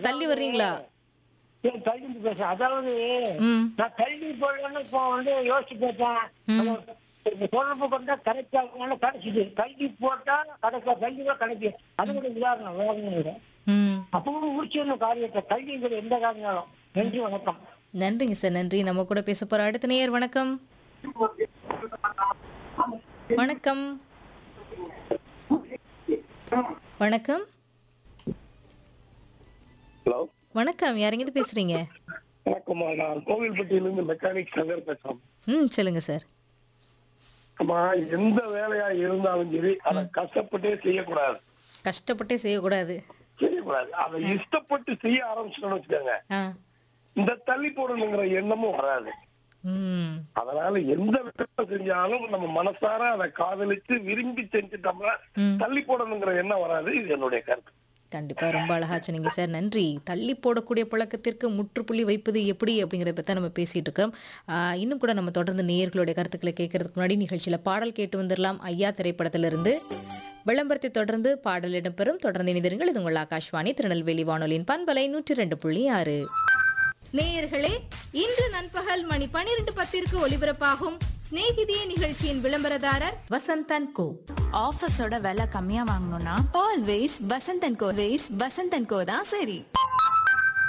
தள்ளி வர்றீங்களா சரி, தள்ளி பேசுறேன் அதாவது ம் நான் தள்ளி போடலன்னு இப்போ வந்து யோசிச்சு பார்த்தேன் நம்ம இந்த தொடர்பு கொண்டா கிடைக்காதனால கிடைக்குது தள்ளி போட்டா கிடைக்கா தள்ளி கூட கிடைக்கும் அது ஒரு உதாரணம் வேற ஒண்ணும் இல்லை ம் அப்போ கூட முடிச்சிடணும் காரியத்தை தள்ளிங்கிற எந்த காரணம் நன்றி வணக்கம் நன்றிங்க சார் நன்றி நம்ம கூட பேச போற அடுத்த நேயர் வணக்கம் வணக்கம் வணக்கம் ஹலோ வணக்கம் யாருங்க பேசுறீங்க வணக்கம்மா நான் கோவில்பட்டியிலிருந்து மெக்கானிக் சங்கர் பேசுறேன் ம் சொல்லுங்க சார் அம்மா எந்த வேலையா இருந்தாலும் சரி அதை கஷ்டப்பட்டே செய்யக்கூடாது கஷ்டப்பட்டே செய்யக்கூடாது செய்யக்கூடாது அதை இஷ்டப்பட்டு செய்ய ஆரம்பிச்சிட்டோம்னு வச்சுக்கோங்க ஆ இந்த தள்ளி போடணுங்கிற எண்ணமும் வராது ம் அதனால எந்த வேலை செஞ்சாலும் நம்ம மனசார அதை காதலிச்சு விரும்பி செஞ்சுட்டோம்னா ம். தள்ளி போடணுங்கிற எண்ணம் வராது இது என்னுடைய கருத்து கண்டிப்பா ரொம்ப அழகா சொன்னீங்க சார் நன்றி தள்ளி போடக்கூடிய பழக்கத்திற்கு முற்றுப்புள்ளி வைப்பது எப்படி அப்படிங்கிறத பற்றி நம்ம பேசிட்டு இருக்கோம் ஆஹ் இன்னும் கூட நம்ம தொடர்ந்து நேயர்களுடைய கருத்துக்களை கேட்கறதுக்கு முன்னாடி நிகழ்ச்சியில பாடல் கேட்டு வந்துடலாம் ஐயா திரைப்படத்திலிருந்து விளம்பரத்தை தொடர்ந்து பாடல் இடம்பெறும் தொடர்ந்து இணைந்திருங்கள் இது உங்கள் ஆகாஷ்வாணி திருநெல்வேலி வானொலியின் பண்பலை நூற்றி ரெண்டு புள்ளி ஆறு நேயர்களே இன்று நண்பகல் மணி பனிரெண்டு பத்திற்கு ஒலிபரப்பாகும் சிநேகிதியே நிகழ்ச்சியின் விளம்பரதாரர் வசந்தன் கோ ஆஃபீஸோட விலை கம்மியா வாங்கணும்னா always Vasanthan co ways Vasanthan co தான் சரி